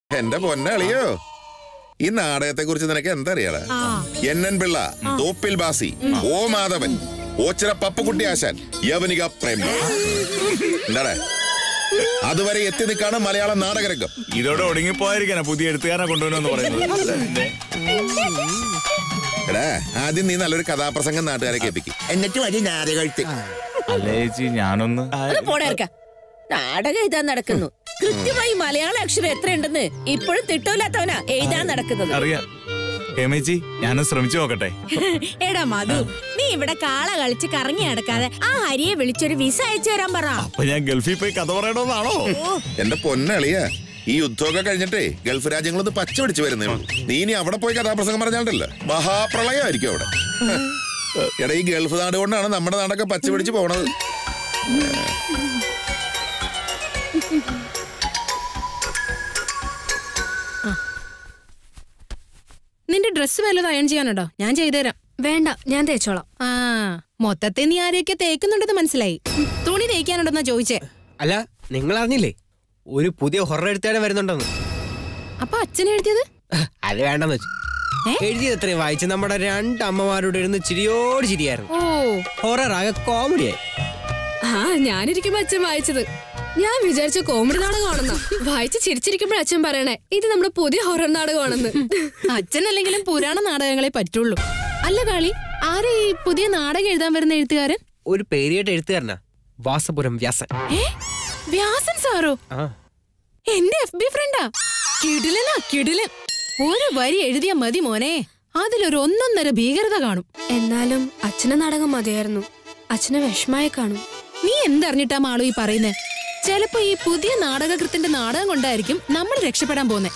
എന്റെ പൊന്നളിയോ ഈ നാടകത്തെ കുറിച്ച് നിനക്ക് എന്തറിയാടാ എൻ എൻ പിള്ള തോപ്പിൽ ബാസി ഓ മാധവൻ ഓച്ചിറ പപ്പുകുട്ടി ആശാൻ യവനിക പ്രേം എന്താടാ അതുവരെ എത്തി നിൽക്കാണ് മലയാള നാടകരംഗം ഇതോടെ ഒടുങ്ങിപ്പോയിരിക്കാനാ പുതിയ എഴുത്തുകാരനെ കൊണ്ടുവരുമെന്ന് പറയുന്നത് എടാ ആദ്യം നീ നല്ലൊരു കഥാപ്രസംഗം നാട്ടുകാരെ കേൾപ്പിക്കും എന്നിട്ട് വലിയ നാടകഴ്ത്തി അല്ല ചേച്ചി ഞാനൊന്ന് ഒന്ന് പോടെ ഇറക്ക നാടകം എഴുതാൻ നടക്കുന്നു കൃത്യമായി മലയാള അക്ഷരം എത്രയുണ്ടെന്ന് ഇപ്പോഴും തിട്ടൂലാത്തവനാ എഴുതാൻ നടക്കുന്നത് അറിയാം ഹേമേച്ചി ഞാനൊന്ന് ശ്രമിച്ചു നോക്കട്ടെ എടാ മധു നീ ഇവിടെ കാള കളിച്ച് കറങ്ങി നടക്കാതെ ആ ഹരിയെ വിളിച്ചൊരു വിസ അയച്ചു തരാൻ പറ അപ്പൊ ഞാൻ ഗൾഫിൽ പോയി കഥ പറയണമെന്നാണോ എന്റെ പൊന്നളിയ ഈ യുദ്ധമൊക്കെ കഴിഞ്ഞിട്ടേ ഗൾഫ് രാജ്യങ്ങളൊന്ന് പച്ച പിടിച്ചു വരുന്നേ ഉള്ളൂ നീ ഇനി അവിടെ പോയി കഥാപ്രസംഗം പറഞ്ഞാണ്ടല്ലോ മഹാപ്രളയമായിരിക്കും അവിടെ എടാ ഈ ഗൾഫ് നാട് കൊണ്ടാണ് നമ്മുടെ നാടൊക്കെ പച്ച പിടിച്ച് പോണത് നിന്റെ ഡ്രസ്സ് വല്ലതും അയൺ ചെയ്യാനുണ്ടോ ഞാൻ ചെയ്തുതരാം വേണ്ട ഞാൻ തേച്ചോളാം ആ മൊത്തത്തിൽ നീ ആരെയൊക്കെ തേക്കുന്നുണ്ടെന്ന് മനസ്സിലായി തുണി തേക്കാനുണ്ടെന്നാ ചോദിച്ചേ അല്ല നിങ്ങൾ അറിഞ്ഞില്ലേ ഒരു പുതിയ ഹൊറർ എഴുത്തേടെ വരുന്നുണ്ടെന്ന് അപ്പൊ അച്ഛൻ എഴുതിയത് അത് വേണ്ടെന്ന് വെച്ചു എഴുതിയത് എത്രയും വായിച്ച് നമ്മുടെ രണ്ട് അമ്മമാരോട് ഇരുന്ന് ചിരിയോട് ചിരിയായിരുന്നു ഓ ഹൊറർ ആകെ കോമഡിയായി ആ ഞാനിരിക്കുമ്പോ അച്ഛൻ വായിച്ചത് ഞാൻ വിചാരിച്ച കോമഡി നാടകമാണെന്നാ വായിച്ച് ചിരിച്ചിരിക്കുമ്പോൾ അച്ഛൻ പറയണേ ഇത് നമ്മുടെ പുതിയ ഹൊറർ നാടകമാണെന്ന് അച്ഛനല്ലെങ്കിലും പുരാണ നാടകങ്ങളെ പറ്റുള്ളൂ അല്ല കാളി ആരാ ഈ പുതിയ നാടകം എഴുതാൻ വരുന്ന എഴുത്തുകാരൻ ഒരു പേരിയായിട്ട് എഴുത്തുകാരനാ വാസപുരം വ്യാസൻ ഏ വ്യാസൻ സാറോ ആ എന്റെ എഫ് ബി ഫ്രണ്ടാ കിടിലനാ കിടിലൻ ഒരു വരി എഴുതിയ മതി മോനെ അതിലൊരു ഒന്നൊന്നര ഭീകരത കാണും എന്നാലും അച്ഛന്റെ നാടകം മതിയായിരുന്നു അച്ഛനെ വിഷമായി കാണും നീ എന്തറിഞ്ഞിട്ടാ മാളു ഈ പറയുന്നേ ചിലപ്പോ ഈ പുതിയ നാടകകൃത്തിന്റെ നാടകം കൊണ്ടായിരിക്കും നമ്മൾ രക്ഷപ്പെടാൻ പോന്നെ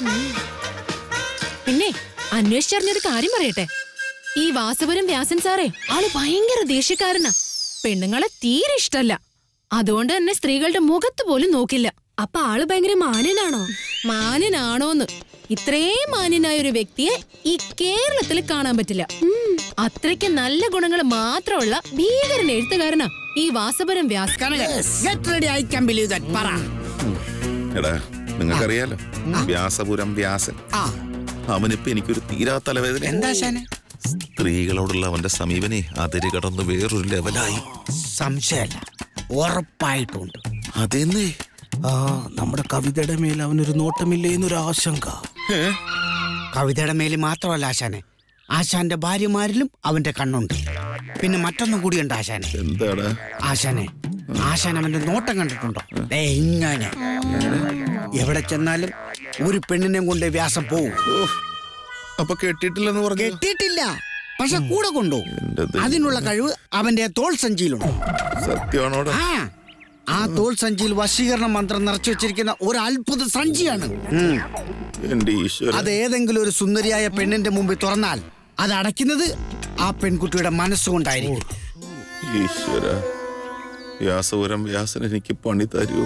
പിന്നെ അന്വേഷിച്ചറിഞ്ഞൊരു കാര്യം പറയട്ടെ ഈ വാസപുരം വ്യാസൻ സാറേ ആള് ഭയങ്കര ദേഷ്യക്കാരനാ പെണ്ണുങ്ങളെ തീരെ ഇഷ്ടല്ല അതുകൊണ്ട് തന്നെ സ്ത്രീകളുടെ മുഖത്ത് പോലും നോക്കില്ല അപ്പൊ ആള് ഭയങ്കര മാന്യനാണോ മാന്യനാണോന്ന് ഇത്രയും മാന്യനായ ഒരു വ്യക്തിയെ ഈ കേരളത്തിൽ കാണാൻ പറ്റില്ല അത്രയ്ക്ക് നല്ല ഗുണങ്ങൾ മാത്രമുള്ള ഭീകരൻ എഴുത്തുകാരനാ ഈ വാസപുരം വ്യാസ Get ready, I can believe that. പറ എടാ നിങ്ങൾക്കറിയാലോ വ്യാസപുരം വ്യാസൻ ആ അവനിപ്പോ എനിക്കൊരു തീരാ തലവേദന എന്താ ശാനെ സ്ത്രീകളോടുള്ള അവന്റെ സമീപനെ അതിര് കടന്ന് വേറൊരു ലെവലായി സംശയമല്ല ഉറപ്പായിട്ടുണ്ട് അതെന്നേ ആ നമ്മുടെ കവിതയുടെ മേൽ അവനൊരു നോട്ടമില്ലേ എന്നൊരു ആശങ്ക കവിതയുടെ മേൽ മാത്രമല്ല ആശാനെ ആശാന്റെ ഭാര്യമാരിലും അവന്റെ കണ്ണുണ്ട് പിന്നെ മറ്റൊന്നും കൂടിയുണ്ട് ആശാനെ എന്താടാ ആശാനെ ആശാൻ അവന്റെ നോട്ടം കണ്ടിട്ടുണ്ടോ ദേ ഇങ്ങനെ എവിടെ ചെന്നാലും ഒരു പെണ്ണിനെ കൊണ്ട് വ്യാസം പോവും അപ്പൊ കെട്ടിട്ടില്ലെന്ന് പറഞ്ഞു കെട്ടിയിട്ടില്ല പക്ഷെ കൂടെ കൊണ്ടുപോകും എന്റെ ദൈവം. അതിനുള്ള കഴിവ് അവന്റെ തോൾ സഞ്ചിയിലുണ്ട് സത്യമാണോടാ ആ ആ തോൾ സഞ്ചിയിൽ വശീകരണ മന്ത്രം നിറച്ചു വെച്ചിരിക്കുന്ന ഒരു അത്ഭുത സഞ്ചിയാണ് ഉം. എന്റെ ഈശ്വര അത് ഏതെങ്കിലും ഒരു സുന്ദരിയായ പെണ്ണിന്റെ മുമ്പിൽ തുറന്നാൽ അത് അടയ്ക്കുന്നത് ആ പെൺകുട്ടിയുടെ മനസ്സുകൊണ്ടായിരിക്കും ഈശ്വര വ്യാസപുരം വ്യാസൻ എനിക്ക് പണി തരൂ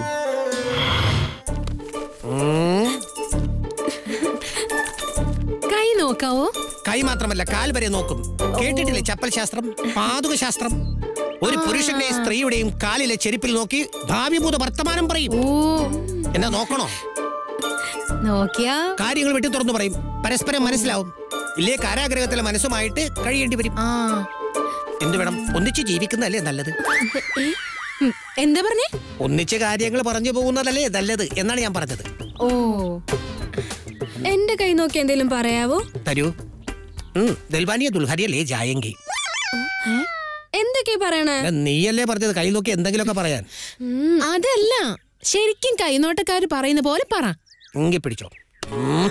കൈ നോക്കാവോ കൈ മാത്രമല്ല കാൽ വരെ നോക്കും കേട്ടിട്ടില്ലേ ചപ്പൽ ശാസ്ത്രം പാതുക ശാസ്ത്രം ഒരു പുരുഷന്റെ സ്ത്രീയുടെയും കാലിലെ ചെരുപ്പിൽ നോക്കി ഭാവിഭൂത വർത്തമാനം പറയും ഓ എന്നാ നോക്കണോ നോക്കിയാ കാര്യങ്ങൾ വെട്ടി തുറന്നു പറയും പരസ്പരം മനസ്സിലാവും ഇല്ലേ കാരാഗ്രഹത്തിലെ മനസ്സുമായിട്ട് കഴിയേണ്ടി വരും ആ എന്ത് വേണം ഒന്നിച്ച് ജീവിക്കുന്നതല്ലേ നല്ലത് ഉം, എന്താ പറഞ്ഞേ ഒന്നിച്ച് കാര്യങ്ങൾ പറഞ്ഞു പോകുന്നതല്ലേ നല്ലത് എന്നാണ് ഞാൻ പറഞ്ഞത് ഓ എന്റെ കൈ നോക്കി എന്തെങ്കിലും പറയാവോ തരൂ ഉം, ദൽവാനിയ ദുൽഹരിയല്ലേ ജായെങ്കി എന്തൊക്കെയാ പറയണേ അല്ല, നീയല്ലേ പറഞ്ഞത് കൈ നോക്കി എന്തെങ്കിലുമൊക്കെ പറയാൻ അതല്ല ശരിക്കും കൈനോട്ടക്കാര് പറയുന്ന പോലെ പറ എങ്കി പിടിച്ചോ ഉം.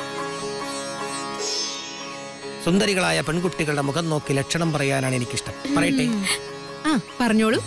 സുന്ദരികളായ പെൺകുട്ടികളുടെ മുഖം നോക്കി ലക്ഷണം പറയാനാണ് എനിക്കിഷ്ടം പറയട്ടെ ആ പറഞ്ഞോളൂ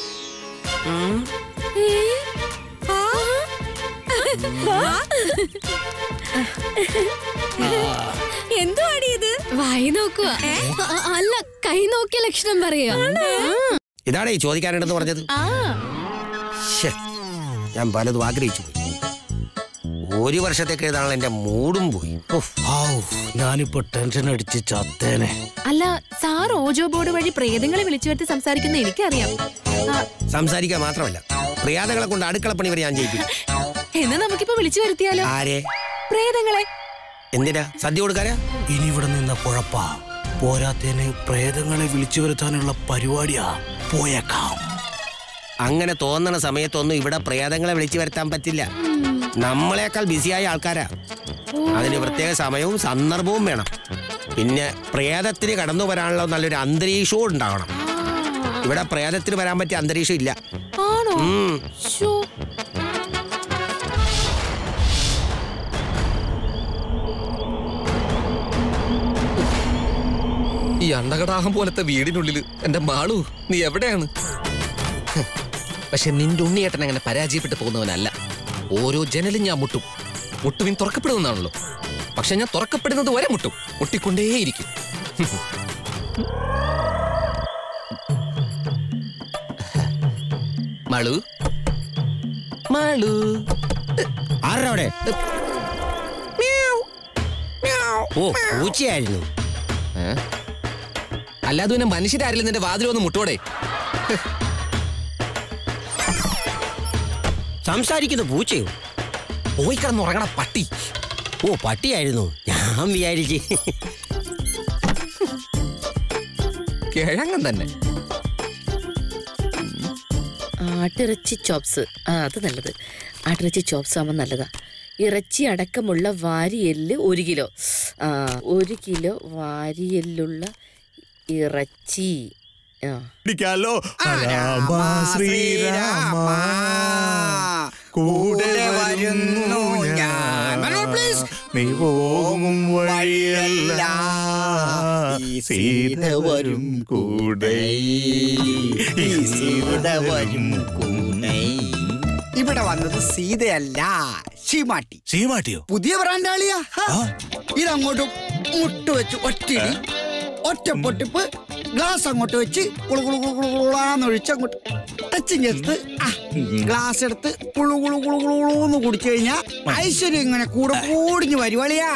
എന്തുവാടി ഇത് വായി നോക്കുക അല്ല കൈ നോക്കിയ ലക്ഷണം പറയാ ഇതാണ് ഈ ചോദിക്കാനുണ്ടെന്ന് പറഞ്ഞത് ആ ശ്ശെ, ഞാൻ പലതും ആഗ്രഹിച്ചു പോയി ഒരു വർഷത്തേക്ക് ഏതാണ് എന്റെ മൂടും പോയി ഉഫ്. ഞാനിപ്പോ ടെൻഷൻ അടിച്ച് ചത്തേനെ അല്ല സാർ ഓജോ ബോർഡ് വഴി പ്രേതങ്ങളെ വിളിച്ചു വരുത്തി സംസാരിക്കുന്ന എനിക്കറിയാം ആ, സംസാരിക്കുക മാത്രമല്ല പ്രിയാതകളെ കൊണ്ട് അടുക്കളപ്പണി വരെ ഞാൻ ചെയ്യിപ്പിക്കും എന്നാ നമുക്കിപ്പോ വിളിച്ചു വരുത്തിയാലോ ആരെ പ്രേതങ്ങളെ എന്തിനാ സദ്യ കൊടുക്കാനാ ഇനി ഇവിടെ നിന്ന കുഴപ്പാ പോരാത്തേന് പ്രേതങ്ങളെ വിളിച്ചു വരുത്താനുള്ള പരിപാടിയാ പോയേക്കാം അങ്ങനെ തോന്നണ സമയത്തൊന്നും ഇവിടെ പ്രേതങ്ങളെ വിളിച്ചു വരുത്താൻ പറ്റില്ല നമ്മളെക്കാൾ ബിസിയായ ആൾക്കാരാ അതിന് പ്രത്യേക സമയവും സന്ദർഭവും വേണം പിന്നെ പ്രേതത്തിന് കടന്നു വരാനുള്ള നല്ലൊരു അന്തരീക്ഷവും ഉണ്ടാവണം ഇവിടെ പ്രേതത്തിന് വരാൻ പറ്റിയ അന്തരീക്ഷം ഇല്ല ആണോ ഉം. ശോ. ഈ അണ്ടകടാഹം പോലത്തെ വീടിനുള്ളിൽ എന്റെ മാളു നീ എവിടെയാണ് ഹ്. പക്ഷെ നിന്റെ ഉണ്ണിയേട്ടൻ അങ്ങനെ പരാജയപ്പെട്ടു പോകുന്നവനല്ല ഓരോ ജനലും ഞാൻ മുട്ടും മുട്ടുവിൻ തുറക്കപ്പെടുന്നതാണല്ലോ പക്ഷെ ഞാൻ തുറക്കപ്പെടുന്നത് വരെ മുട്ടും മുട്ടിക്കൊണ്ടേയിരിക്കും മാളു മാളു ആരുടെ അവിടെ ഓ പൂച്ചയായിരുന്നു ഏ? അല്ലാതെ പിന്നെ മനുഷ്യരാരില്ല നിന്റെ വാതിലൊന്ന് മുട്ടോടെ സംസാരിക്കുന്ന പൂച്ചയോ പോയി കിടന്നുറങ്ങണ പട്ടി ഓ പട്ടിയായിരുന്നു ഞാൻ വിചാരിച്ച് കിഴങ്ങൻ തന്നെ ആട്ടിറച്ചി ചോപ്സ് ആ അത് നല്ലത് ആട്ടിറച്ചി ചോപ്സ് ആവുമ്പോൾ നല്ലതാ ഇറച്ചി അടക്കമുള്ള വാരിയെല്ല് ഒരു കിലോ ആ ഒരു കിലോ വാരിയെല്ലുള്ള ഇറച്ചി ആ ഇടിക്കാലോ രാമ ശ്രീരാമ കൂടെ വരുന്നു ഞാൻ നീ പോകും വഴിയല്ല സീത വരും കൂടെ സീത വരും കൂടെ ഇവിടെ വന്നത് സീതയല്ല ശീമാട്ടി സീമാട്ടിയോ പുതിയ ബ്രാൻഡാളിയാ ഇതങ്ങോട്ട് മുട്ട് വെച്ച് ഒറ്റയിടി ഒറ്റ പൊട്ടിപ്പ് ഗ്ലാസ് അങ്ങോട്ട് വെച്ച് കുളു കുളു കുളു കുളു കുളാന്ന് ഒഴിച്ച് അങ്ങോട്ട് ടച്ചിങ് എടുത്ത് ആ ഗ്ലാസ് എടുത്ത് കുളു കുളു കുളു കുളു കുളൂന്ന് കുടിച്ചു കഴിഞ്ഞാ ഐശ്വര്യം ഇങ്ങനെ കൂടെ കൂടിഞ്ഞു വരുവളിയാ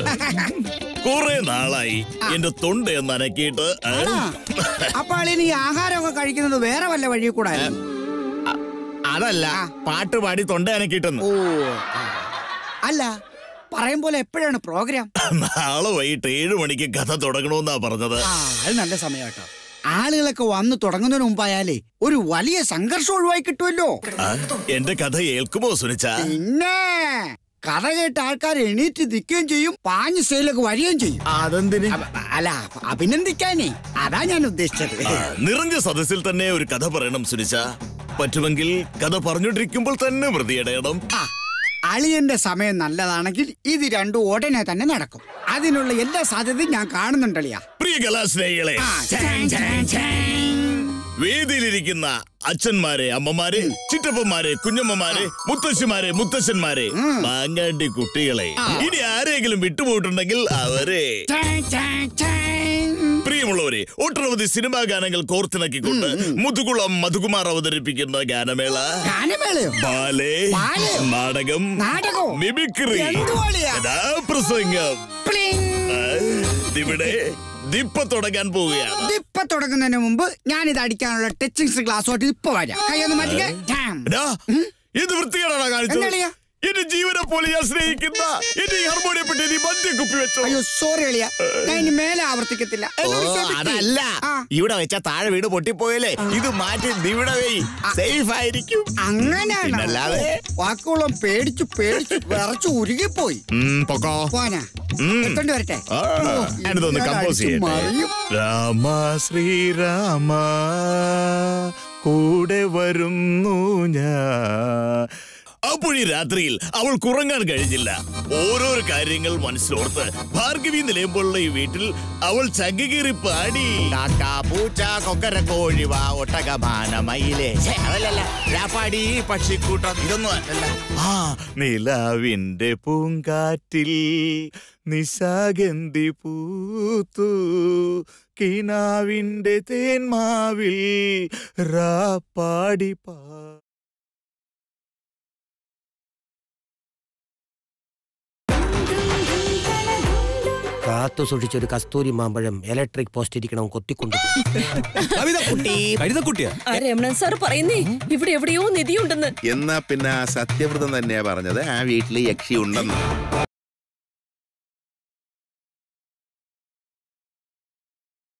കുറെ നാളായി എന്റെ തൊണ്ട എന്ന് അനക്കിയിട്ട് ആ, അപ്പൊ അളിന് ഈ ആഹാരമൊക്കെ കഴിക്കുന്നത് വേറെ വല്ല വഴി കൂടെ ആയിരുന്നു. അതല്ല പാട്ട് പാടി തൊണ്ട അനക്കിട്ടെന്ന് ഓ ആ. അല്ല പറയും പോലെ എപ്പോഴാണ് പ്രോഗ്രാം നാളെ വൈകിട്ട് ഏഴു മണിക്ക് കഥ തുടങ്ങണമെന്നാ പറഞ്ഞത് ആ അത് നല്ല സമയം കേട്ടോ ആളുകളൊക്കെ വന്ന് തുടങ്ങുന്നതിന് മുമ്പായാലേ ഒരു വലിയ സംഘർഷം ഒഴിവായി കിട്ടുമല്ലോ ആ, എന്റെ കഥ ഏൽക്കുമോ സുനിച്ച പിന്നെ കഥ കേട്ട ആൾക്കാർ എണീറ്റ് നിൽക്കുകയും ചെയ്യും പാഞ്ഞ് സ്റ്റൈലൊക്കെ വരികയും ചെയ്യും അതെന്തിന് അപ്പ- അല്ല അഭിനന്ദിക്കാനേ അതാ ഞാൻ ഉദ്ദേശിച്ചത് ആ, നിറഞ്ഞ സദസ്സിൽ തന്നെ ഒരു കഥ പറയണം സുനിച്ച പറ്റുമെങ്കിൽ കഥ പറഞ്ഞോണ്ടിരിക്കുമ്പോൾ തന്നെ പ്രതിയടയണം ആ അളിയന്റെ സമയം നല്ലതാണെങ്കിൽ ഇത് രണ്ടും ഉടനെ തന്നെ നടക്കും അതിനുള്ള എല്ലാ സാധ്യതയും ഞാൻ കാണുന്നുണ്ടളിയാ പ്രിയ കലാസ്നേഹികളെ ആ, ചാങ്, ചാങ്, ചാങ്. വേദിയിലിരിക്കുന്ന അച്ഛന്മാരെ അമ്മമാരെ ചിറ്റപ്പന്മാരെ കുഞ്ഞമ്മമാരെ മുത്തശ്ശിമാരെ മുത്തശ്ശന്മാരെ മാങ്ങാണ്ടി കുട്ടികളെ ഇനി ആരെങ്കിലും വിട്ടുപോയിട്ടുണ്ടെങ്കിൽ അവരെ ചാങ്, ചാങ്, ചാങ്. പ്രിയമുള്ളവരെ ഒട്ടനവധി സിനിമാ ഗാനങ്ങൾ കോർത്തിണക്കിക്കൊണ്ട് മുതുകുളം മധുകുമാർ അവതരിപ്പിക്കുന്ന ഗാനമേള ഗാനമേളയോ ബാലേ ബാലേ. നാടകം നാടകോ? മിമിക്രി എന്തുവാളിയാ? കഥാപ്രസംഗം പ്ലിങ്. ആ, ഇവിടെ ദിപ്പ തുടങ്ങാൻ പോവുകയാണ് ഇതിപ്പൊ തുടങ്ങുന്നതിന് മുമ്പ് ഞാൻ ഇത് അടിക്കാനുള്ള ടച്ചിങ്സ് ഗ്ലാസ്സോട്ട് ഇപ്പൊ വരാം കൈയൊന്ന് മാറ്റിക്കേ ടാം. എടാ, എന്ത് വൃത്തികേടാണ് കാണിച്ചത് എന്താളിയാ? എന്റെ ജീവനെ പോലെ ഞാൻ സ്നേഹിക്കുന്ന എന്റെ ഈ ഹാർമോണിയെ പെട്ടി നീ മദ്യ കുപ്പി വെച്ചോ അയ്യോ സോറി അളിയ ഞാൻ ഇനി മേലെ ആവർത്തിക്കത്തില്ല എന്നെ വിശ്വസിക്ക്. അതല്ല ആ, ഇവിടെ വെച്ച താഴെ വീട് പൊട്ടിപ്പോയല്ലേ ഇത് മാറ്റി നീ ഇവിടെ വെയ് സേഫ് ആയിരിക്കും അങ്ങനെയാണ് പിന്നല്ലാതെ? വാക്കുകളും പേടിച്ചു പേടിച്ചു വിറച്ചു ഉരുകിപ്പോയി ഉം, പൊക്കോ പോനാ ഉം. എടുത്തോണ്ട് വരട്ടെ ആ, ഓ, ഞാനിതൊന്ന് ഇയാൾ കമ്പോസ് അടിച്ച് ചെയ്യട്ടെ മറിയും. രാമ ശ്രീരാമ കൂടെ വരുന്നു ഞാൻ അപ്പോഴീ രാത്രിയിൽ അവൾ കുറങ്ങാൻ കഴിഞ്ഞില്ല ഓരോരോ കാര്യങ്ങൾ മനസ്സിലോർത്ത് ഭാർഗവി നിലയുമ്പോഴുള്ള ഈ വീട്ടിൽ അവൾ ചങ്കകീറി പാടി കാക്ക പൂച്ച കൊക്കര കോഴിവ ഒട്ടകമാന മയിലേ ഛെ, അതല്ലല്ല രാപ്പാടി പക്ഷിക്കൂട്ടം ഇതൊന്നും അല്ല ആ നിലാവിന്റെ പൂങ്കാറ്റിൽ നിശാഗന്ധി പൂത്തു കിനാവിന്റെ തേന്മാവിൽ റാപ്പാടി പാ കാത്തു സൂക്ഷിച്ച ഒരു കസ്തൂരി മാമ്പഴം ഇലക്ട്രിക് പോസ്റ്റ് ഇരിക്കണം കൊത്തിക്കൊണ്ടു കവിതക്കുട്ടി കരുതക്കുട്ടിയാ ആ രമണൻ സാർ പറയുന്നേ ഇവിടെ എവിടെയോ നിധിയുണ്ടെന്ന് എന്നാ പിന്നെ ആ സത്യവ്രതം തന്നെയാ പറഞ്ഞത് ആ വീട്ടില് യക്ഷി ഉണ്ടെന്ന്